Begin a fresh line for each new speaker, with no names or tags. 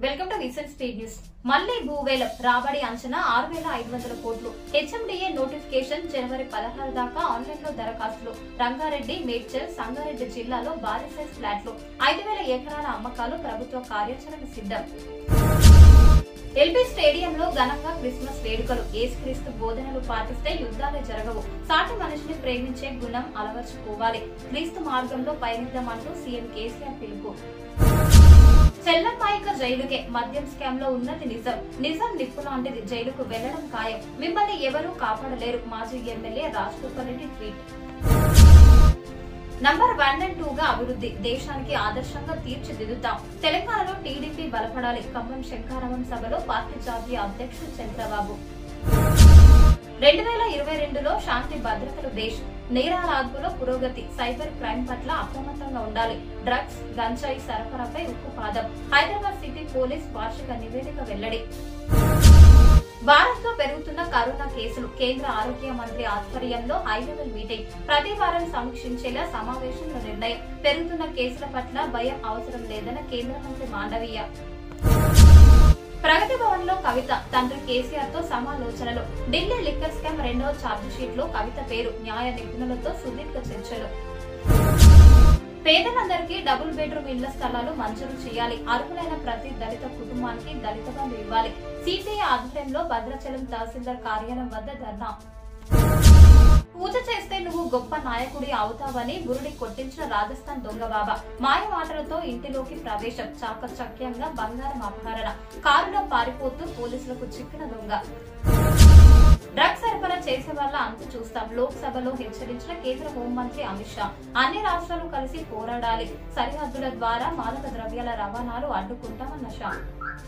welcome to విసన్ speed news మళ్లీ భూవేలం రాబడి అంచనా ఆరు వేల ఐదు వందల కోట్లు హెచ్ఎండిఏ నోటిఫికేషన్ జనవరి పదహారు దాకా ఆన్లైన్ లో దరఖాస్తులు రంగారెడ్డి మేడ్చల్ సంగారెడ్డి జిల్లాలో భారీ సైజ్ ఫ్లాట్లు ఐదు వేల ఎకరాల అమ్మకాలు ప్రభుత్వ కార్యాచరణ సిద్ధం ఎల్బీ స్టేడియంలో ఘనంగా క్రిస్మస్ వేడుకలు ఏసుక్రీస్తు బోధనలు పాటిస్తే యుద్ధాలే జరగవు సాటి మనిషిని ప్రేమించే గుణం అలవర్చుకోవాలి క్రీస్తు మార్గంలో పయనిద్దామంటూ సీఎం కేసీఆర్ పిలుపు చెల్లమ్మాయిక జైలుకే మద్యం స్కామ్ లో ఉన్నది నిజం నిజం నిప్పు లాంటిది జైలుకు వెళ్లడం ఖాయం మిమ్మల్ని ఎవరూ కాపాడలేరు మాజీ MLA Raj Gopal Reddy tweet number one and two గా అభివృద్ధి దేశానికి ఆదర్శంగా తీర్చిదిద్దుతాం తెలంగాణలో టీడీపీ బలపడాలి ఖమ్మం శంకారావం సభలో పార్టీ జాతీయ అధ్యక్షుడు చంద్రబాబు రెండు వేల ఇరవై రెండులో శాంతి భద్రతలు దేశ్ నేరాల అదుపులో పురోగతి సైబర్ క్రైమ్ పట్ల అప్రమత్తంగా ఉండాలి డ్రగ్స్ గంజాయి సరఫరాపై ఉక్కుపాదం హైదరాబాద్ సిటీ పోలీస్ వార్షిక నివేదిక వెల్లడి భారత్ లో పెరుగుతున్న కరోనా కేసులు కేంద్ర ఆరోగ్య మంత్రి ఆధ్వర్యంలో హై లెవెల్ మీటింగ్ ప్రతి వారం సమీక్షించేలా సమావేశంలో నిర్ణయం పెరుగుతున్న కేసుల పట్ల భయం అవసరం లేదన్న కేంద్ర మంత్రి మాండవీయ ప్రగతి భవన్ లో కవిత తండ్రి కేసీఆర్ తో సమాలోచనలు ఢిల్లీ లిక్కర్ స్కామ్ రెండవ ఛార్జ్ షీట్ లో కవిత పేరు న్యాయ నిపుణులతో సుదీర్ఘ చర్చలు పేదలందరికీ డబుల్ బెడ్రూమ్ ఇళ్ల స్థలాలు మంజూరు చేయాలి అర్హులైన ప్రతి దళిత కుటుంబానికి దళిత బంధు ఇవ్వాలి సిపిఐ ఆధ్వర్యంలో భద్రాచలం తహసీల్దార్ కార్యాలయం వద్ద ధర్నా పూజ చేస్తే నువ్వు గొప్ప నాయకుడి అవుతావని బురుడి కొట్టించిన రాజస్థాన్ దొంగ బాబా మాయ మాటలతో ఇంటిలోకి ప్రవేశం చాకచక్యంగా బంగారం అపహరణ కారులో పారిపోతూ పోలీసులకు చిక్కిన దొంగ డ్రగ్స్ సరఫరా చేసే వాళ్ళ అంతు చూస్తాం లోక్సభలో హెచ్చరించిన కేంద్ర హోంమంత్రి అమిత్ షా అన్ని రాష్ట్రాలు కలిసి పోరాడాలి సరిహద్దుల ద్వారా మాదక ద్రవ్యాల రవాణాలు అడ్డుకుంటామన్న షా